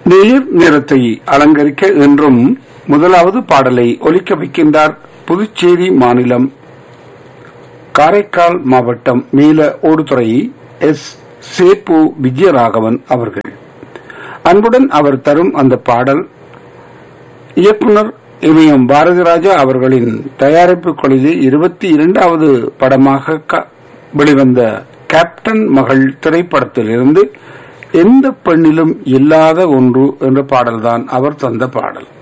நீர் நிறத்தை அலங்கரிக்க என்றும் முதலாவது பாடலை ஒலிக்க வைக்கின்றார் புதுச்சேரி மாநிலம் காரைக்கால் மாவட்டம் மேல ஓடுதுறை எஸ் சேப்பு விஜயராகவன் அவர்கள் அன்புடன் அவர் தரும் அந்த பாடல் இயக்குனர் இமயம் பாரதிராஜா அவர்களின் தயாரிப்பு கொள்கை இருபத்தி இரண்டாவது படமாக க- வெளிவந்த கேப்டன் மகள் திரைப்படத்திலிருந்து எந்த பெண்ணிலும் இல்லாத ஒன்று என்ற பாடல்தான் அவர் தந்த பாடல்